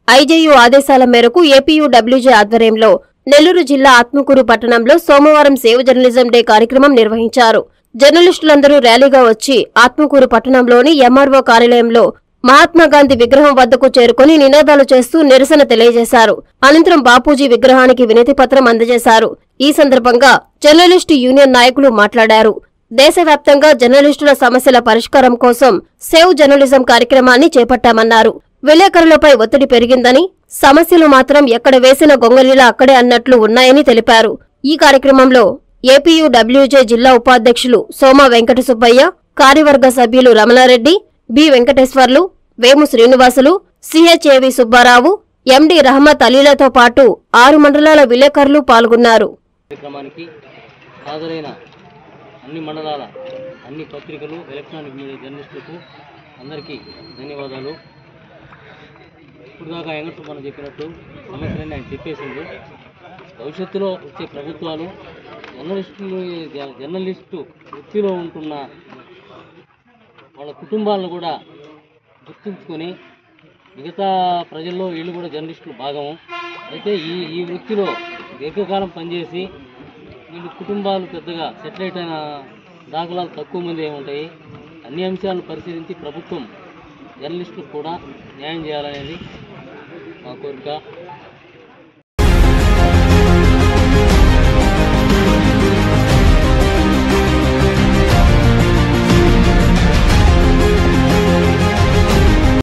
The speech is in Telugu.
ఐజేయు ఆదేశాల మేరకు ఏపీయూడబ్ల్యూజే ఆధ్వర్యంలో నెల్లూరు జిల్లా ఆత్మకూరు పట్టణంలో సోమవారం సేవ్ జర్నలిజం డే కార్యక్రమం నిర్వహించారు జర్నలిస్టులందరూ ర్యాలీగా వచ్చి ఆత్మకూరు పట్టణంలోని ఎంఆర్ఓ కార్యాలయంలో మహాత్మాగాంధీ విగ్రహం వద్దకు చేరుకుని నినాదాలు చేస్తూ నిరసన తెలియజేశారు అనంతరం బాపూజీ విగ్రహానికి వినతి పత్రం అందజేశారు ఈ సందర్భంగా జర్నలిస్టు యూనియన్ నాయకులు మాట్లాడారు దేశవ్యాప్తంగా జర్నలిస్టుల సమస్యల పరిష్కారం కోసం సేవ్ జర్నలిజం కార్యక్రమాన్ని చేపట్టామన్నారు విలేకరులపై ఒత్తిడి పెరిగిందని సమస్యలు మాత్రం ఎక్కడ వేసిన గొంగలిలా అక్కడే అన్నట్లు ఉన్నాయని తెలిపారు ఈ కార్యక్రమంలో ఏపీయూడబ్ల్యూజే జిల్లా ఉపాధ్యక్షులు సోమ వెంకట సుబ్బయ్య కార్యవర్గ సభ్యులు Ramana Reddy B Venkateswarlu Vemu Srinivasulu C H A V Subbarao MD Rahmat అలీలతో పాటు ఆరు మండలాల విలేకరులు పాల్గొన్నారు కార్యక్రమానికి హాజరైన అన్ని మండలాల అన్ని పత్రికలు ఎలక్ట్రానిక్ మీడియా జర్నలిస్టులకు అందరికీ ధన్యవాదాలు ఇప్పుడు దాకా వెంకట మనం చెప్పినట్టు సమస్యలన్నీ ఆయన చెప్పేసిండు భవిష్యత్తులో వచ్చే ప్రభుత్వాలు జర్నలిస్టులు జ- జర్నలిస్టు వృత్తిలో ఉంటున్న వాళ్ళ కుటుంబాలను కూడా గుర్తుంచుకొని మిగతా ప్రజల్లో వీళ్ళు కూడా జర్నలిస్టులు భాగము అయితే ఈ ఈ వృత్తిలో దీర్ఘకాలం పనిచేసి వీళ్ళు కుటుంబాలు పెద్దగా సెటిలైట్ అయిన దాఖలాలు తక్కువ మంది ఉంటాయి అన్ని అంశాలను పరిశీలించి ప్రభుత్వం జర్నలిస్టులకు కూడా న్యాయం చేయాలనేది మా కోరిక